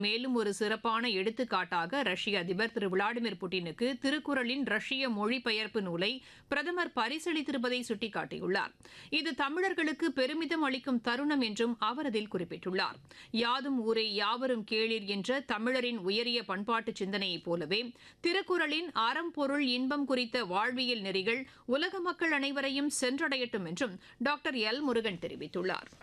மேலும் ஒரு சிறப்பான எடுத்துக்காட்டாக ரஷ்ய அதிபர் திரு விளாடிமிர் புட்டினுக்கு திருக்குறளின் ரஷ்ய மொழிபெயர்ப்பு நூலை பிரதமர் பரிசளித்திருப்பதை சுட்டிக்காட்டியுள்ளார் இது தமிழர்களுக்கு பெருமிதம் அளிக்கும் தருணம் என்றும் அவர் அதில் குறிப்பிட்டுள்ளார் யாதும் ஊரே யாவரும் கேளீர் என்ற தமிழரின் உயரிய பண்பாட்டு சிந்தனையைப் போலவே திருக்குறளின் அறம் பொருள் இன்பம் குறித்த வாழ்வியல் நெறிகள் உலக மக்கள் அனைவரையும் சென்றடையட்டும் என்றும் டாக்டர் எல் முருகன் தெரிவித்துள்ளார்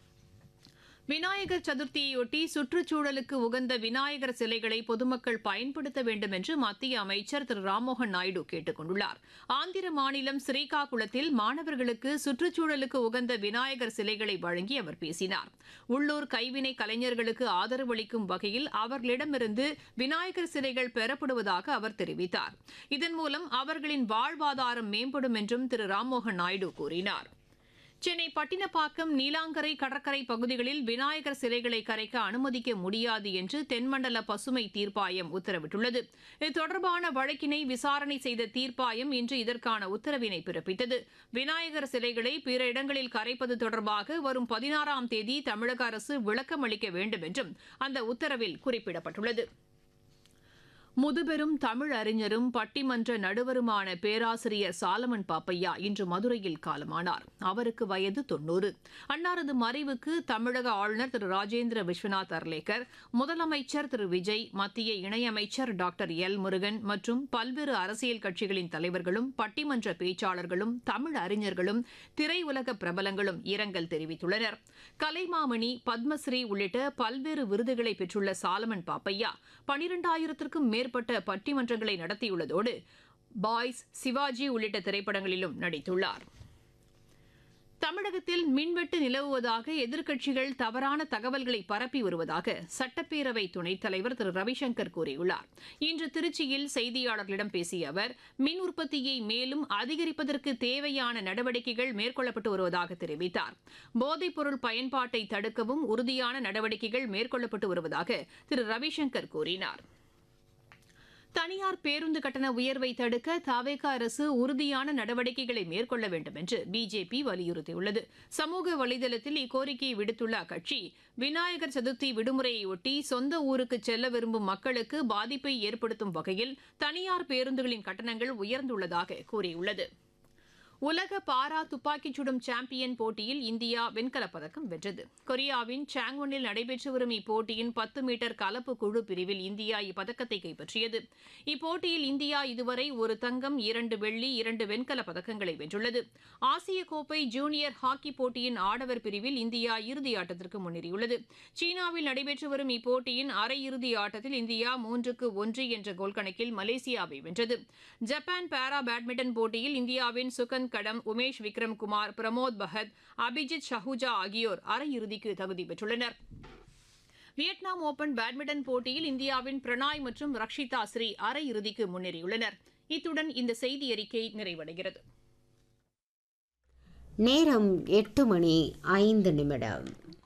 விநாயகர் சதுர்த்தியையொட்டி சுற்றுச்சூழலுக்கு உகந்த விநாயகர் சிலைகளை பொதுமக்கள் பயன்படுத்த வேண்டும் என்று மத்திய அமைச்சர் திரு ராம்மோகன் நாயுடு கேட்டுக் கொண்டுள்ளார் ஆந்திர மாநிலம் ஸ்ரீகாகுளத்தில் மாணவர்களுக்கு சுற்றுச்சூழலுக்கு உகந்த விநாயகர் சிலைகளை வழங்கி அவர் பேசினார் உள்ளூர் கைவினை கலைஞர்களுக்கு ஆதரவளிக்கும் வகையில் அவர்களிடமிருந்து விநாயகர் சிலைகள் பெறப்படுவதாக அவர் தெரிவித்தார் இதன் மூலம் அவர்களின் வாழ்வாதாரம் மேம்படும் என்றும் திரு ராம்மோகன் நாயுடு கூறினார் சென்னை பட்டினப்பாக்கம் நீலாங்கரை கடற்கரை பகுதிகளில் விநாயகர் சிலைகளை கரைக்க அனுமதிக்க முடியாது என்று தென்மண்டல பசுமை தீர்ப்பாயம் உத்தரவிட்டுள்ளது இது தொடர்பான வழக்கினை விசாரணை செய்த தீர்ப்பாயம் இன்று இதற்கான உத்தரவினை பிறப்பித்தது விநாயகர் சிலைகளை பிற இடங்களில் கரைப்பது தொடர்பாக வரும் பதினாறாம் தேதி தமிழக அரசு விளக்கம் அளிக்க வேண்டும் என்றும் அந்த உத்தரவில் குறிப்பிடப்பட்டுள்ளது முதுபெரும் தமிழ் அறிஞரும் பட்டிமன்ற நடுவருமான பேராசிரியர் சாலமன் பாப்பையா இன்று மதுரையில் காலமானார் அவருக்கு வயது தொன்னூறு அன்னாரது மறைவுக்கு தமிழக ஆளுநர் திரு ராஜேந்திர விஸ்வநாத் அர்லேக்கர் முதலமைச்சர் திரு விஜய் மத்திய இணையமைச்சர் டாக்டர் எல் முருகன் மற்றும் பல்வேறு அரசியல் கட்சிகளின் தலைவர்களும் பட்டிமன்ற பேச்சாளர்களும் தமிழ் அறிஞர்களும் திரையுலக பிரபலங்களும் இரங்கல் தெரிவித்துள்ளனர் கலைமாமணி பத்மஸ்ரீ உள்ளிட்ட பல்வேறு விருதுகளை பெற்றுள்ள சாலமன் பாப்பையா பனிரெண்டாயிரத்திற்கும் மேற்பட்ட பட்டிமன்றங்களை நடத்தியுள்ளதோடு பாய்ஸ் சிவாஜி உள்ளிட்ட திரைப்படங்களிலும் நடித்துள்ளார் தமிழகத்தில் மின்வெட்டு நிலவுவதாக எதிர்க்கட்சிகள் தவறான தகவல்களை பரப்பி வருவதாக சட்டப்பேரவை துணைத் தலைவர் திரு ரவிசங்கர் கூறியுள்ளார் இன்று திருச்சியில் செய்தியாளர்களிடம் பேசிய அவர் மின் உற்பத்தியை மேலும் அதிகரிப்பதற்கு தேவையான நடவடிக்கைகள் மேற்கொள்ளப்பட்டு வருவதாக தெரிவித்தார் போதைப்பொருள் பயன்பாட்டை தடுக்கவும் உறுதியான நடவடிக்கைகள் மேற்கொள்ளப்பட்டு வருவதாக திரு ரவிசங்கர் கூறினார் தனியார் பேருந்து கட்டண உயர்வை தடுக்க தாவேக அரசு உறுதியான நடவடிக்கைகளை மேற்கொள்ள வேண்டும் என்று பிஜேபி வலியுறுத்தியுள்ளது சமூக வலைதளத்தில் இக்கோரிக்கையை விடுத்துள்ள அக்கட்சி விநாயகர் சதுர்த்தி விடுமுறையொட்டி சொந்த ஊருக்கு செல்ல விரும்பும் மக்களுக்கு பாதிப்பை ஏற்படுத்தும் வகையில் தனியார் பேருந்துகளின் கட்டணங்கள் உயர்ந்துள்ளதாக கூறியுள்ளது உலக பாரா துப்பாக்கிச் சுடும் சாம்பியன் போட்டியில் இந்தியா வெண்கலப் பதக்கம் வென்றது கொரியாவின் சாங்வனில் நடைபெற்று வரும் இப்போட்டியின் பத்து மீட்டர் கலப்பு குழு பிரிவில் இந்தியா இப்பதக்கத்தை கைப்பற்றியது இப்போட்டியில் இந்தியா இதுவரை ஒரு தங்கம் இரண்டு வெள்ளி இரண்டு வெண்கலப் பதக்கங்களை வென்றுள்ளது ஆசிய கோப்பை ஜூனியர் ஹாக்கி போட்டியின் ஆடவர் பிரிவில் இந்தியா இறுதி ஆட்டத்திற்கு முன்னேறியுள்ளது சீனாவில் நடைபெற்று வரும் இப்போட்டியின் அரையிறுதி ஆட்டத்தில் இந்தியா மூன்றுக்கு ஒன்று என்ற கோல் கணக்கில் மலேசியாவை வென்றது ஜப்பான் பாரா பேட்மிண்டன் போட்டியில் இந்தியாவின் சுகந்த் கடம் உமேஷ் விக்ரம் குமார் பிரமோத் பகத் அபிஜித் ஷஹூஜா ஆகியோர் அரையிறுதிக்கு தகுதி பெற்றுள்ளனர் வியட்நாம் ஓபன் பேட்மிண்டன் போட்டியில் இந்தியாவின் பிரணாய் மற்றும் ரக்ஷிதா ஸ்ரீ அரையிறுதிக்கு முன்னேறியுள்ளனர் இத்துடன் இந்த செய்தி அறிக்கை நிறைவடைகிறது நேரம் எட்டு மணி ஐந்து நிமிடம்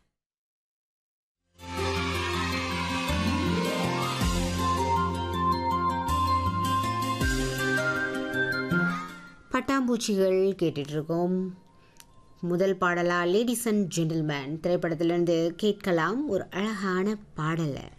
பட்டாம்பூச்சிகள் கேட்டுட்டு இருக்கோம் முதல் பாடலா லேடிஸ் அண்ட் ஜென்டில்மேன் திரைப்படத்திலிருந்து கேட்கலாம் ஒரு அழகான பாடலை